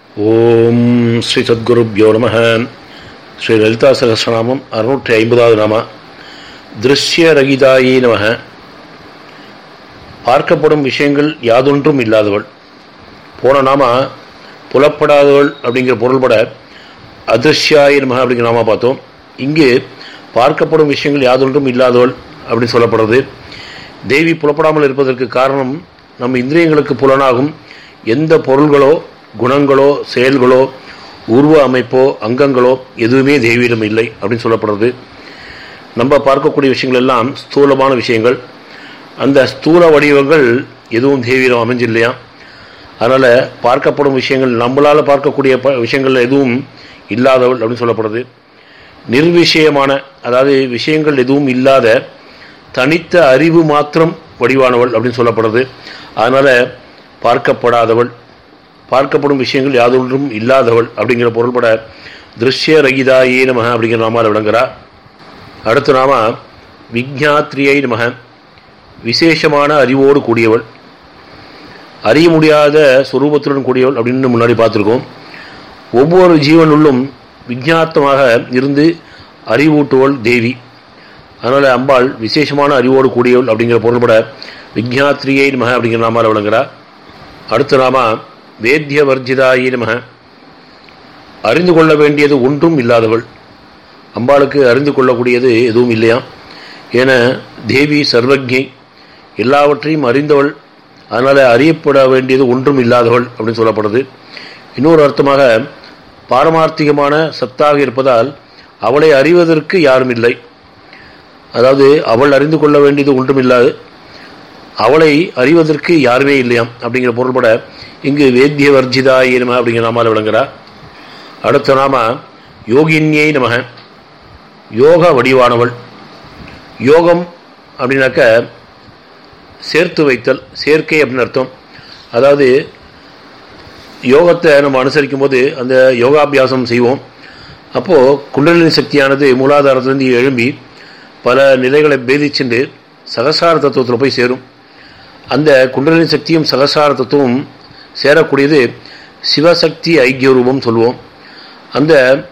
ஓம் ஸ்ரீ சத்குருப்யோ நம ஸ்ரீ லலிதா சகசிரநாமம் அறுநூற்றி ஐம்பதாவது நாம திருஷ்யரகிதாயி நம பார்க்கப்படும் விஷயங்கள் யாதொன்றும் இல்லாதவள் போன நாம புலப்படாதவள் அப்படிங்கிற பொருள்பட அதிருஷ்யாயி நம அப்படிங்கிற நாம பார்த்தோம் இங்கு பார்க்கப்படும் விஷயங்கள் யாதொன்றும் இல்லாதவள் அப்படின்னு சொல்லப்படுறது தேவி புலப்படாமல் இருப்பதற்கு காரணம் நம் இந்திரியங்களுக்கு புலனாகும் எந்த பொருள்களோ குணங்களோ செயல்களோ உருவ அமைப்போ அங்கங்களோ எதுவுமே தேவியிடம் இல்லை அப்படின்னு சொல்லப்படுறது நம்ம பார்க்கக்கூடிய விஷயங்கள் எல்லாம் ஸ்தூலமான விஷயங்கள் அந்த ஸ்தூல வடிவங்கள் எதுவும் தேவியிடம் அமைஞ்சில்லையா அதனால் பார்க்கப்படும் விஷயங்கள் நம்மளால் பார்க்கக்கூடிய ப விஷயங்கள் எதுவும் இல்லாதவள் அப்படின்னு சொல்லப்படுது நிர்விஷயமான அதாவது விஷயங்கள் எதுவும் இல்லாத தனித்த அறிவு மாத்திரம் வடிவானவள் அப்படின்னு சொல்லப்படுறது அதனால் பார்க்கப்படாதவள் பார்க்கப்படும் விஷயங்கள் யாதொன்றும் இல்லாதவள் அப்படிங்கிற பொருள்பட திருஷ்ய ரகிதாயே நமக அப்படிங்கிற நாமால் விளங்குறா அடுத்த நாம விஜாத்ரியை நமக விசேஷமான அறிவோடு கூடியவள் அறிய முடியாத சுரூபத்துடன் கூடியவள் அப்படின்னு முன்னாடி பார்த்துருக்கோம் ஒவ்வொரு ஜீவனுள்ளும் விஜாத்தமாக இருந்து அறிவூட்டுவள் தேவி அதனால் அம்பாள் விசேஷமான அறிவோடு கூடியவள் அப்படிங்கிற பொருள்பட விஜாத்ரியை நமக அப்படிங்கிற நாமால் விளங்குறா அடுத்த நாம வேத்திய வர்ஜிதாயி நம அறிந்து கொள்ள வேண்டியது ஒன்றும் இல்லாதவள் அம்பாளுக்கு அறிந்து கொள்ளக்கூடியது எதுவும் இல்லையா என தேவி சர்வஜை எல்லாவற்றையும் அறிந்தவள் அதனால் அறியப்பட வேண்டியது ஒன்றும் இல்லாதவள் அப்படின்னு சொல்லப்படுது இன்னொரு அர்த்தமாக பாரமார்த்திகமான சத்தாக இருப்பதால் அவளை அறிவதற்கு யாரும் இல்லை அதாவது அவள் அறிந்து கொள்ள வேண்டியது ஒன்றும் இல்லாது அவளை அறிவதற்கு யாருமே இல்லையாம் அப்படிங்கிற பொருள்பட இங்கு வேத்திய வர்ஜிதாய நம அப்படிங்கிற நாமால் விளங்குறா அடுத்த நாம யோகின்யை நமக யோக வடிவானவள் யோகம் அப்படின்னாக்க சேர்த்து வைத்தல் சேர்க்கை அப்படின்னு அர்த்தம் அதாவது யோகத்தை நம்ம அனுசரிக்கும் போது அந்த யோகாபியாசம் செய்வோம் அப்போது குண்டலினி சக்தியானது மூலாதாரத்திலிருந்து எழும்பி பல நிலைகளை பேதிச்சுண்டு சகசார தத்துவத்தில் போய் சேரும் அந்த குண்டலினி சக்தியும் சகசார தத்துவம் சேரக்கூடியது சிவசக்தி ஐக்கிய ரூபம் சொல்லுவோம் அந்த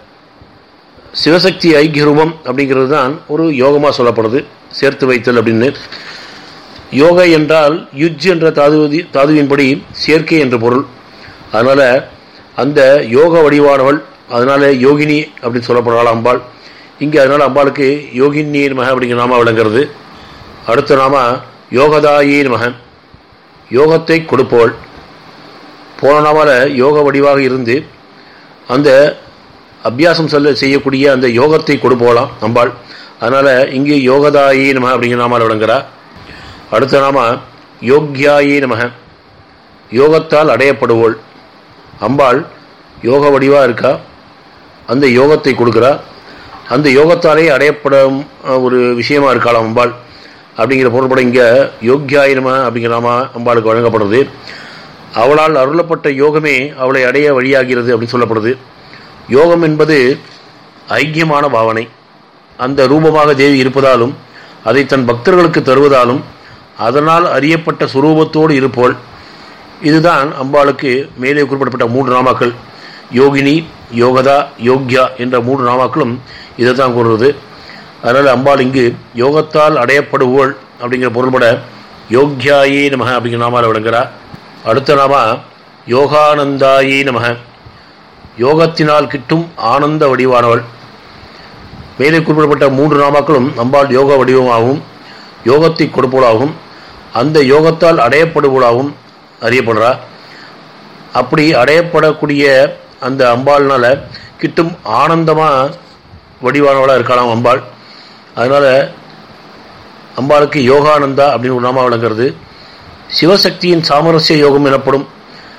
சிவசக்தி ஐக்கிய ரூபம் அப்படிங்கிறது தான் ஒரு யோகமாக சொல்லப்படுது சேர்த்து வைத்தல் அப்படின்னு யோகா என்றால் யுஜ் என்ற தாது தாதுவின்படி சேர்க்கை என்ற பொருள் அதனால் அந்த யோக வடிவானவள் அதனால் யோகினி அப்படின்னு சொல்லப்படுறாள் அம்பாள் இங்கே அதனால் அம்பாளுக்கு யோகினி மக அப்படிங்கிற நாம விளங்குறது அடுத்த நாம யோகதாயி மகன் யோகத்தை கொடுப்பவள் போன நாமால யோக வடிவாக இருந்து அந்த அபியாசம் சொல்ல செய்யக்கூடிய அந்த யோகத்தை கொடுப்போலாம் அம்பாள் அதனால் இங்கு யோகதாயி நம அப்படிங்கிற நாமால் விளங்குறா அடுத்த நாம யோக்யாயி நமக யோகத்தால் அடையப்படுவோள் அம்பாள் யோக வடிவாக இருக்கா அந்த யோகத்தை கொடுக்குறா அந்த யோகத்தாலே அடையப்படும் ஒரு விஷயமா இருக்கலாம் அம்பாள் அப்படிங்கிற பொருள்பட இங்கே யோக்கியாயினமா அப்படிங்கிற நாம அம்பாளுக்கு வழங்கப்படுறது அவளால் அருளப்பட்ட யோகமே அவளை அடைய வழியாகிறது அப்படின்னு சொல்லப்படுது யோகம் என்பது ஐக்கியமான பாவனை அந்த ரூபமாக தேவி இருப்பதாலும் அதை தன் பக்தர்களுக்கு தருவதாலும் அதனால் அறியப்பட்ட சுரூபத்தோடு இருப்போள் இதுதான் அம்பாளுக்கு மேலே குறிப்பிடப்பட்ட மூன்று நாமாக்கள் யோகினி யோகதா யோக்யா என்ற மூன்று நாமாக்களும் இதை தான் கூறுறது அதனால் அம்பாள் இங்கு யோகத்தால் அடையப்படுவோள் அப்படிங்கிற பொருள்பட யோக்யாயே நமக அப்படிங்கிற நாமால் விளங்குறா அடுத்த நாம யோகானந்தாயே நமக யோகத்தினால் கிட்டும் ஆனந்த வடிவானவள் மேலே குறிப்பிடப்பட்ட மூன்று நாமாக்களும் அம்பாள் யோக வடிவமாகவும் யோகத்தை கொடுப்பவளாகவும் அந்த யோகத்தால் அடையப்படுவளாகவும் அறியப்படுறா அப்படி அடையப்படக்கூடிய அந்த அம்பாள்னால கிட்டும் ஆனந்தமாக வடிவானவளாக இருக்கலாம் அம்பாள் அதனால் அம்பாளுக்கு யோகானந்தா அப்படின்னு ஒரு நாமா விளங்குறது சிவசக்தியின் சாமரஸ்ய யோகம் எனப்படும்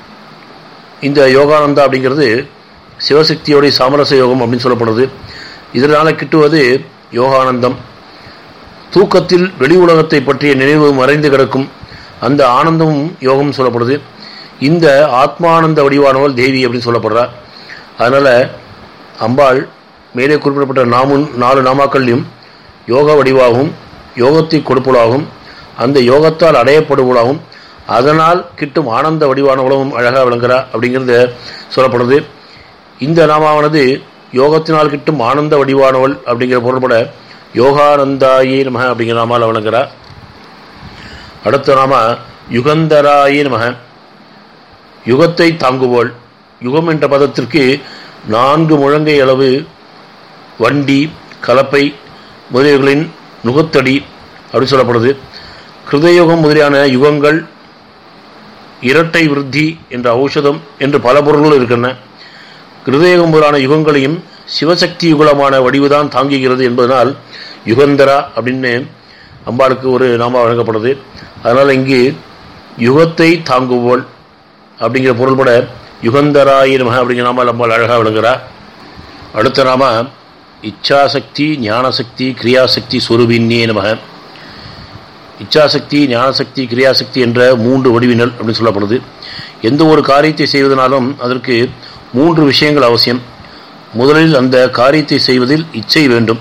இந்த யோகானந்தா அப்படிங்கிறது சிவசக்தியோடைய சாமரஸ்ய யோகம் அப்படின்னு சொல்லப்படுறது இதனால் கிட்டுவது யோகானந்தம் தூக்கத்தில் வெளி உலகத்தை பற்றிய நினைவு மறைந்து கிடக்கும் அந்த ஆனந்தமும் யோகம் சொல்லப்படுது இந்த ஆத்மானந்த வடிவானவள் தேவி அப்படின்னு சொல்லப்படுறா அதனால் அம்பாள் மேலே குறிப்பிடப்பட்ட நாமும் நாலு நாமாக்கள்லையும் யோக வடிவாகவும் யோகத்தை கொடுப்பவளாகவும் அந்த யோகத்தால் அடையப்படுவளாகவும் அதனால் கிட்டும் ஆனந்த வடிவானவளும் அழகாக விளங்குறா அப்படிங்கிறது சொல்லப்படுது இந்த நாமாவானது யோகத்தினால் கிட்டும் ஆனந்த வடிவானவள் அப்படிங்கிற பொருள்பட யோகானந்தாயே நம அப்படிங்கிற நாமால் விளங்குறா அடுத்த நாம யுகந்தராயே நம யுகத்தை தாங்குவோள் யுகம் என்ற பதத்திற்கு நான்கு முழங்கை அளவு வண்டி கலப்பை முதலியவர்களின் நுகத்தடி அப்படி சொல்லப்படுது கிருதயுகம் முதலியான யுகங்கள் இரட்டை விருத்தி என்ற ஔஷதம் என்று பல பொருள்கள் இருக்கின்றன கிருதயுகம் முதலான யுகங்களையும் சிவசக்தி யுகலமான வடிவுதான் தாங்குகிறது என்பதனால் யுகந்தரா அப்படின்னு அம்பாளுக்கு ஒரு நாம வழங்கப்படுது அதனால் இங்கு யுகத்தை தாங்குவோள் அப்படிங்கிற பொருள்பட யுகந்தராய நம அப்படிங்கிற நாம அம்பாள் அழகாக விளங்குறா அடுத்த நாம இச்சாசக்தி ஞானசக்தி கிரியாசக்தி சொருபின்னே நம இச்சாசக்தி ஞானசக்தி கிரியாசக்தி என்ற மூன்று வடிவினல் அப்படின்னு சொல்லப்படுது எந்த ஒரு காரியத்தை செய்வதனாலும் அதற்கு மூன்று விஷயங்கள் அவசியம் முதலில் அந்த காரியத்தை செய்வதில் இச்சை வேண்டும்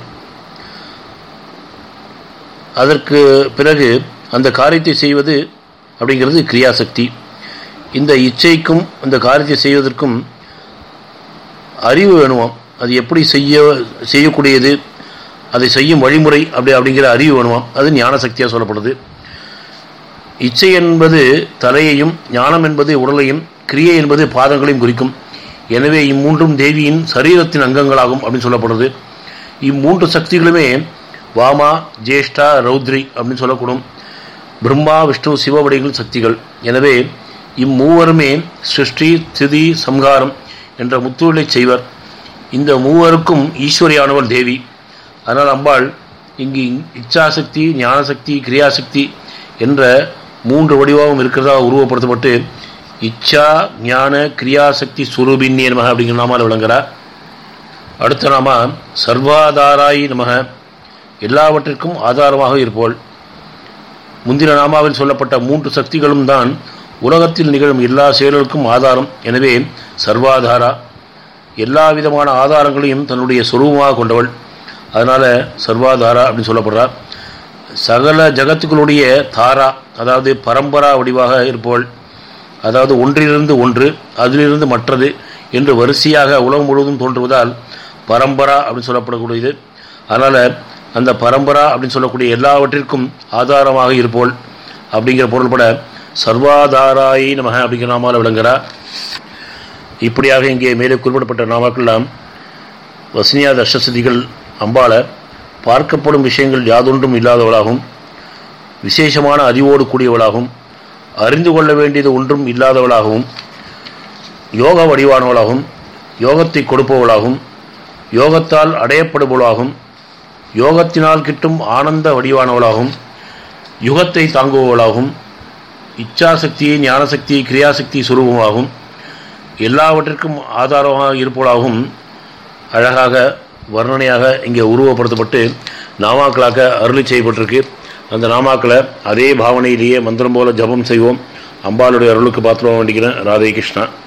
அதற்கு பிறகு அந்த காரியத்தை செய்வது அப்படிங்கிறது கிரியாசக்தி இந்த இச்சைக்கும் அந்த காரியத்தை செய்வதற்கும் அறிவு வேணுமாம் அது எப்படி செய்ய செய்யக்கூடியது அதை செய்யும் வழிமுறை அப்படி அப்படிங்கிற அறிவு வேணுமாம் அது ஞானசக்தியாக சொல்லப்படுது இச்சை என்பது தலையையும் ஞானம் என்பது உடலையும் கிரியை என்பது பாதங்களையும் குறிக்கும் எனவே இம்மூன்றும் தேவியின் சரீரத்தின் அங்கங்களாகும் அப்படின்னு சொல்லப்படுது இம்மூன்று சக்திகளுமே வாமா ஜேஷ்டா ரௌத்ரி அப்படின்னு சொல்லக்கூடும் பிரம்மா விஷ்ணு சிவவடிகள் சக்திகள் எனவே இம்மூவருமே சிருஷ்டி திதி சம்ஹாரம் என்ற முத்தொழிலை செய்வர் இந்த மூவருக்கும் ஈஸ்வரியானவள் தேவி அதனால் அம்பாள் இங்கு இச்சாசக்தி ஞானசக்தி கிரியாசக்தி என்ற மூன்று வடிவாகவும் இருக்கிறதாக உருவப்படுத்தப்பட்டு இச்சா ஞான கிரியாசக்தி சுரூபின்யே நமக அப்படிங்கிற நாமால் விளங்குகிறார் அடுத்த நாம சர்வாதாராயி நமக எல்லாவற்றிற்கும் ஆதாரமாக இருப்போள் முந்தின நாமாவில் சொல்லப்பட்ட மூன்று சக்திகளும் தான் உலகத்தில் நிகழும் எல்லா செயல்களுக்கும் ஆதாரம் எனவே சர்வாதாரா எல்லா விதமான ஆதாரங்களையும் தன்னுடைய சுரூபமாக கொண்டவள் அதனால் சர்வாதாரா அப்படின்னு சொல்லப்படுறார் சகல ஜகத்துக்களுடைய தாரா அதாவது பரம்பரா வடிவாக இருப்பவள் அதாவது ஒன்றிலிருந்து ஒன்று அதிலிருந்து மற்றது என்று வரிசையாக உலகம் முழுவதும் தோன்றுவதால் பரம்பரா அப்படின்னு சொல்லப்படக்கூடியது அதனால் அந்த பரம்பரா அப்படின்னு சொல்லக்கூடிய எல்லாவற்றிற்கும் ஆதாரமாக இருப்போள் அப்படிங்கிற பொருள்பட சர்வாதாராயி நமக அப்படிங்கிற நாமால் விளங்குகிறார் இப்படியாக இங்கே மேலே குறிப்பிடப்பட்ட நாமாக்கெல்லாம் வசனியா தர்ஷசதிகள் அம்பாள பார்க்கப்படும் விஷயங்கள் யாதொன்றும் இல்லாதவளாகும் விசேஷமான அறிவோடு கூடியவளாகும் அறிந்து கொள்ள வேண்டியது ஒன்றும் இல்லாதவளாகவும் யோக வடிவானவளாகும் யோகத்தை கொடுப்பவளாகும் யோகத்தால் அடையப்படுபவளாகும் யோகத்தினால் கிட்டும் ஆனந்த வடிவானவளாகும் யுகத்தை தாங்குபவளாகும் இச்சாசக்தி ஞானசக்தி கிரியாசக்தி சுரூபமாகும் எல்லாவற்றிற்கும் ஆதாரமாக இருப்பவளாகவும் அழகாக வர்ணனையாக இங்கே உருவப்படுத்தப்பட்டு நாமாக்களாக அருளி செய்யப்பட்டிருக்கு அந்த நாமாக்களை அதே பாவனையிலேயே மந்திரம் போல ஜபம் செய்வோம் அம்பாளுடைய அருளுக்கு பாத்திரம் வேண்டிக்கிறேன் ராதே கிருஷ்ணா